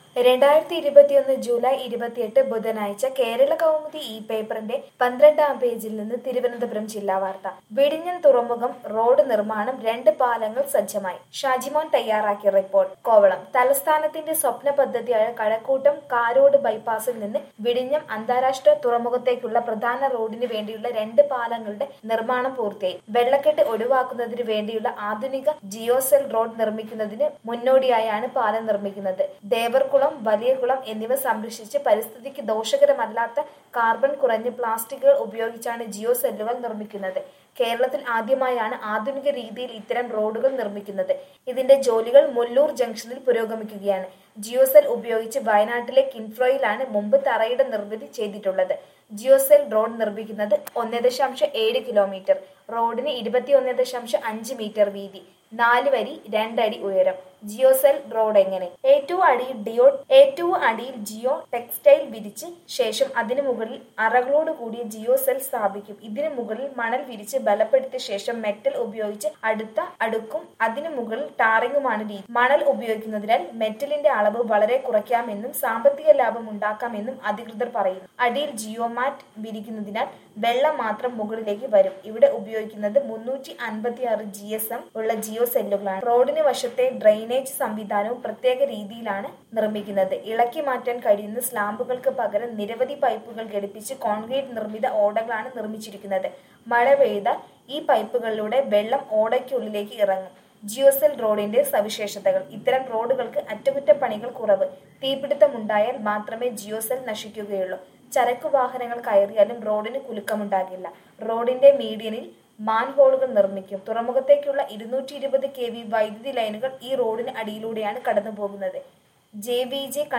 രണ്ടായിരത്തി ഇരുപത്തിയൊന്ന് ജൂലൈ ഇരുപത്തിയെട്ട് ബുധനാഴ്ച കേരള കൗമുദി ഈ പേപ്പറിന്റെ പന്ത്രണ്ടാം പേജിൽ നിന്ന് തിരുവനന്തപുരം ജില്ലാ വാർത്ത വിഴിഞ്ഞം തുറമുഖം റോഡ് നിർമ്മാണം രണ്ട് പാലങ്ങൾ സജ്ജമായി ഷാജിമോൻ തയ്യാറാക്കിയ റിപ്പോർട്ട് കോവളം തലസ്ഥാനത്തിന്റെ സ്വപ്ന പദ്ധതിയായ കഴക്കൂട്ടം കാരോട് ബൈപ്പാസിൽ നിന്ന് വിഴിഞ്ഞം അന്താരാഷ്ട്ര തുറമുഖത്തേക്കുള്ള പ്രധാന റോഡിന് വേണ്ടിയുള്ള രണ്ട് പാലങ്ങളുടെ നിർമ്മാണം പൂർത്തിയായി വെള്ളക്കെട്ട് ഒഴിവാക്കുന്നതിന് വേണ്ടിയുള്ള ആധുനിക ജിയോസെൽ റോഡ് നിർമ്മിക്കുന്നതിന് മുന്നോടിയായാണ് പാലം നിർമ്മിക്കുന്നത് ദേവർകുളം വലിയകുളം എന്നിവ സംരക്ഷിച്ച് പരിസ്ഥിതിക്ക് ദോഷകരമല്ലാത്ത കാർബൺ കുറഞ്ഞ പ്ലാസ്റ്റിക്കുകൾ ഉപയോഗിച്ചാണ് ജിയോ സെല്ലുകൾ നിർമ്മിക്കുന്നത് കേരളത്തിൽ ആദ്യമായാണ് ആധുനിക രീതിയിൽ ഇത്തരം റോഡുകൾ നിർമ്മിക്കുന്നത് ഇതിന്റെ ജോലികൾ മുല്ലൂർ ജംഗ്ഷനിൽ പുരോഗമിക്കുകയാണ് ജിയോസെൽ ഉപയോഗിച്ച് വയനാട്ടിലെ കിൻഫ്രോയിലാണ് മുമ്പ് തറയുടെ നിർമ്മിതി ചെയ്തിട്ടുള്ളത് ജിയോസെൽ റോഡ് നിർമ്മിക്കുന്നത് ഒന്ന് ദശാംശം ഏഴ് കിലോമീറ്റർ റോഡിന് ഇരുപത്തിയൊന്ന് ദശാംശം അഞ്ച് മീറ്റർ വീതി നാല് വരി രണ്ടടി ഉയരം ജിയോസെൽ റോഡ് എങ്ങനെ ഏറ്റവും അടിയിൽ ഡിയോ ഏറ്റവും അടിയിൽ ജിയോ ടെക്സ്റ്റൈൽ വിരിച്ച് ശേഷം അതിനു മുകളിൽ അറകളോട് കൂടിയ ജിയോ സെൽ സ്ഥാപിക്കും ഇതിനു മുകളിൽ മണൽ വിരിച്ച് ബലപ്പെടുത്തിയ ശേഷം മെറ്റൽ ഉപയോഗിച്ച് അടുത്ത അടുക്കും അതിനു മുകളിൽ ടാറിങ്ങുമാണ് രീതി മണൽ ഉപയോഗിക്കുന്നതിനാൽ മെറ്റലിന്റെ അളവ് വളരെ കുറയ്ക്കാമെന്നും സാമ്പത്തിക ലാഭം ഉണ്ടാക്കാമെന്നും അധികൃതർ പറയുന്നു അടിയിൽ ജിയോ മാറ്റ് വിരിക്കുന്നതിനാൽ വെള്ളം മാത്രം മുകളിലേക്ക് വരും ഇവിടെ ഉപയോഗിക്കുന്നത് മുന്നൂറ്റി അൻപത്തി ആറ് ജി എസ് എം ഉള്ള ജിയോ സെല്ലുകളാണ് റോഡിന് വശത്തെ ഡ്രെയിനേജ് സംവിധാനവും പ്രത്യേക രീതിയിലാണ് നിർമ്മിക്കുന്നത് ഇളക്കി മാറ്റാൻ കഴിയുന്ന സ്ലാമ്പുകൾക്ക് പകരം നിരവധി പൈപ്പുകൾ ഘടിപ്പിച്ച് കോൺക്രീറ്റ് നിർമ്മിത ഓടകളാണ് നിർമ്മിച്ചിരിക്കുന്നത് മഴ പെയ്താൽ ഈ പൈപ്പുകളിലൂടെ വെള്ളം ഓടയ്ക്കുള്ളിലേക്ക് ഇറങ്ങും ജിയോസെൽ റോഡിന്റെ സവിശേഷതകൾ ഇത്തരം റോഡുകൾക്ക് അറ്റകുറ്റപ്പണികൾ കുറവ് തീപിടുത്തമുണ്ടായാൽ മാത്രമേ ജിയോസെൽ നശിക്കുകയുള്ളൂ ചരക്കു വാഹനങ്ങൾ കയറിയാലും റോഡിന് കുലുക്കമുണ്ടാകില്ല റോഡിന്റെ മീഡിയനിൽ മാൻഹോളുകൾ നിർമ്മിക്കും തുറമുഖത്തേക്കുള്ള ഇരുന്നൂറ്റി ഇരുപത് കെ വി വൈദ്യുതി ലൈനുകൾ ഈ റോഡിന് അടിയിലൂടെയാണ് കടന്നു പോകുന്നത് ജെ ബി ജെ